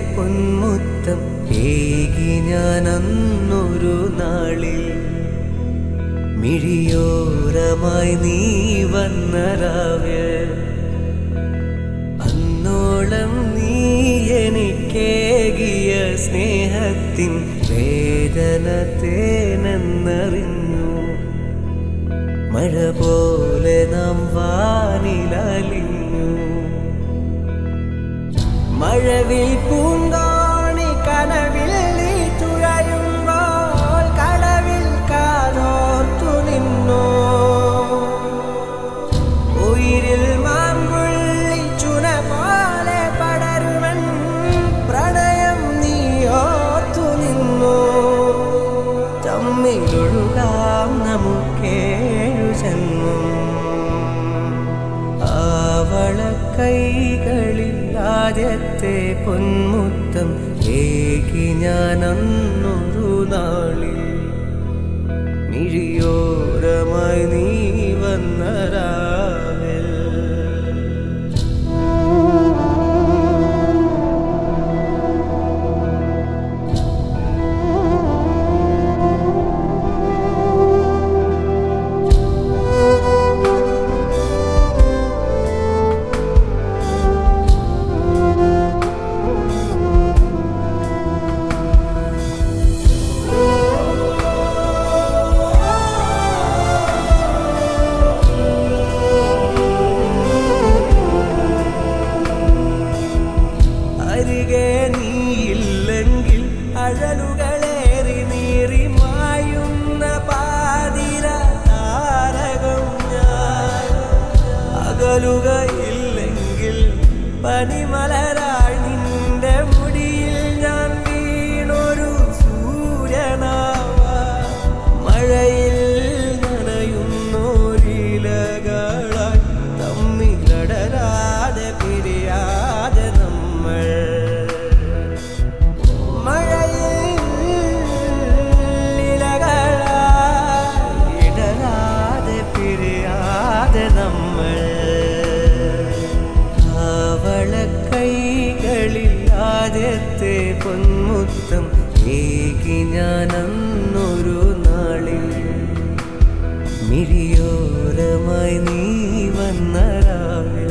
പൊന്മുത്തം ഏകി ഞാനന്നൊരു നാളിൽ മിഴിയോരമായി നീ വന്നരാവേ അന്നോളം നീ എനിക്കേകിയ സ്നേഹത്തിൻ വേദന തേനെന്നറിഞ്ഞു മഴ പോലെ നാം വാനിലലിഞ്ഞു മഴവിൽ പൂന്തോണി കനവിൽ നീ തുഴയുമ്പോൾ കടവിൽ കാതോർത്തു നിന്നു ഉയിരിൽ മാമ്പുള്ളി ചുന പോലെ പടരുമൻ പ്രണയം നീ ഓർത്തു നിന്നു തമ്മിലൊഴുകാം നമുക്കേഴു ജന്മം അവള കൈകളിൽ ആദ്യത്തെ പൊന്മുത്തം ഏകി ഞാനന്നൊരു നാളിൽ മിഴിയോരമായി നീ വന്നരാവൽ അരികെ നീയില്ലെങ്കിൽ അഴലുകളേറി നീറി മായുന്ന പാതിര താരകം ഞാൻ അകലുകയില്ലെങ്കിൽ പനിമലരായി നിന്റെ മുടിയിൽ ഞാൻ വീണൊരു സൂര്യനാവ മഴയിൽ നനയുന്നോരിലകളായി തമ്മിലടരാതെ പിരിയാതെ നമ്മൾ മഴയിൽ ഇലകളായി ഇടരാതെ പിരിയാതെ നമ്മൾ അവള കൈകളിൽ ആദ്യത്തെ പൊന്മുത്തം ഏകി ഞാനന്നൊരു നാളിൽ മിഴിയോരമായി നീ വന്നരാവിൽ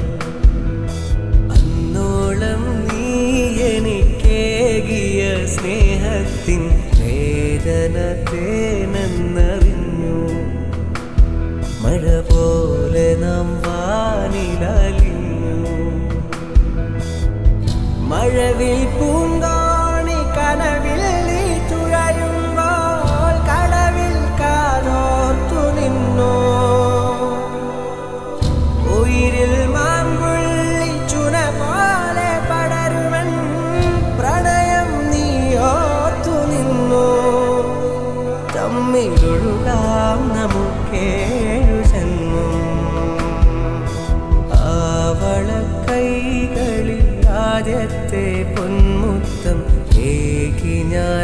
അന്നോളം നീ എനിക്കേകിയ സ്നേഹത്തിൻ വേദന തേനെന്നറിഞ്ഞു മഴ പോലെ നാം വാനിലലിഞ്ഞു മഴവിൽ പൂന്തോണി കനവിൽ നീ തുഴയുമ്പോൾ കടവിൽ കാതോർത്തു നിന്നു ഉയിരിൽ മാമ്പുള്ളി ചുന പോലെ പടരുമൻ പ്രണയം നീ ഓർത്തു നിന്നു തമ്മിലൊഴുകാം നമുക്കേഴു ജന്മം അവള കൈകളിൽ ആദ്യത്തെ പൊന്മുത്തം ഏകി ഞാൻ